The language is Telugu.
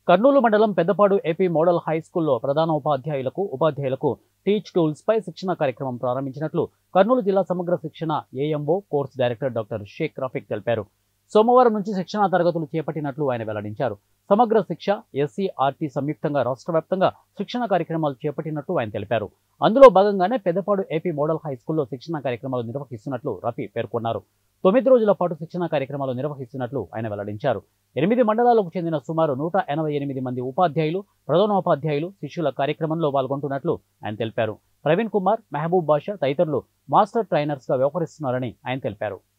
కర్నూలు మండలం పెద్దపాడు ఏపీ మోడల్ హై స్కూల్లో ప్రధాన ఉపాధ్యాయులకు ఉపాధ్యాయులకు టీచ్ టూల్స్ పై శిక్షణ కార్యక్రమం ప్రారంభించినట్లు కర్నూలు జిల్లా సమగ్ర శిక్షణ AMO course director doctor Sheikh Rafiq తెలిపారు సోమవారం నుంచి శిక్షణా తరగతులు చేపట్టినట్లు ఆయన వెల్లడించారు సమగ్ర శిక్ష ఎస్సీ ఆర్టీ సంయుక్తంగా రాష్ట్ర వ్యాప్తంగా శిక్షణ కార్యక్రమాలు చేపట్టినట్లు ఆయన తెలిపారు అందులో భాగంగానే పెద్దపాడు ఏపీ మోడల్ హై స్కూల్లో శిక్షణ కార్యక్రమాలు నిర్వహిస్తున్నట్లు రఫీ పేర్కొన్నారు తొమ్మిది రోజుల పాటు శిక్షణ కార్యక్రమాలు నిర్వహిస్తున్నట్లు ఆయన వెల్లడించారు ఎనిమిది మండలాలకు చెందిన సుమారు నూట ఎనభై ఎనిమిది మంది ఉపాధ్యాయులు ప్రధానోపాధ్యాయులు శిష్యుల కార్యక్రమంలో పాల్గొంటున్నట్లు ఆయన తెలిపారు ప్రవీణ్ కుమార్ మహబూబ్ బాషా తదితరులు మాస్టర్ ట్రైనర్స్గా వ్యవహరిస్తున్నారని ఆయన తెలిపారు